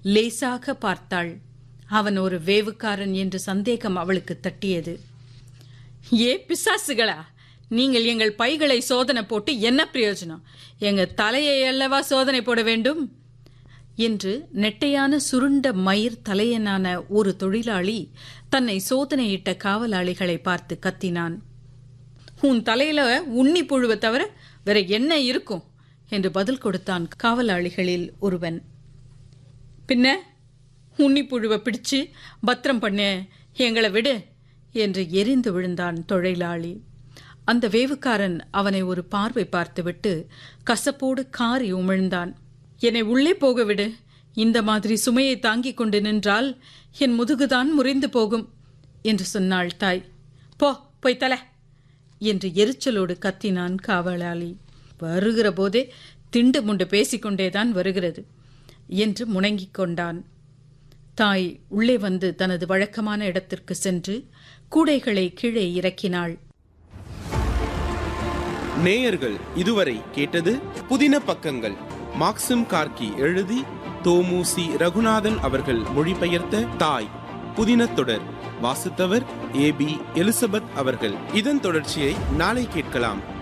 லேசாக பார்த்தாள் அவன் ஒரு வேவுக்காரன் என்று சந்தேகம் அவளுக்கு தட்டியது ஏ பிசாசுகளா நீங்கள் எங்கள் பைகளை சோதனை போட்டு என்ன பிரயோஜனம் எங்க தலையை அல்லவா சோதனை போட வேண்டும் என்று நெட்டையான சுருண்ட மயிர் தலையனான ஒரு தொழிலாளி தன்னை சோதனையிட்ட காவலாளிகளை பார்த்து கத்தினான் உன் தலையில உண்ணி புழுவை தவிர வேற என்ன இருக்கும் என்று பதில் கொடுத்தான் காவலாளிகளில் ஒருவன் பின்ன உண்ணி புழுவை பிடிச்சு பத்திரம் பண்ண எங்களை விடு என்று எரிந்து விழுந்தான் தொழிலாளி அந்த வேவுக்காரன் அவனை ஒரு பார்வை பார்த்துவிட்டு கசப்போடு காரி உமிழ்ந்தான் என்னை உள்ளே போக விடு இந்த மாதிரி சுமையை தாங்கிக் கொண்டு நின்றால் என் முதுகுதான் முறிந்து போகும் என்று சொன்னாள் தாய் போ போய் தல என்று எரிச்சலோடு கத்தினான் காவலாளி வருகிற போதே திண்டு முண்டு பேசிக்கொண்டேதான் வருகிறது என்று முணங்கிக் கொண்டான் தாய் உள்ளே வந்து தனது வழக்கமான இடத்திற்கு சென்று கூடைகளை கீழே இறக்கினாள் நேயர்கள் இதுவரை கேட்டது புதின பக்கங்கள் மாக்சிம் கார்கி எழுதி தோமுசி ரகுநாதன் அவர்கள் மொழிபெயர்த்த தாய் புதின தொடர் வாசித்தவர் ஏ பி எலிசபெத் அவர்கள் இதன் தொடர்ச்சியை நாளை கேட்கலாம்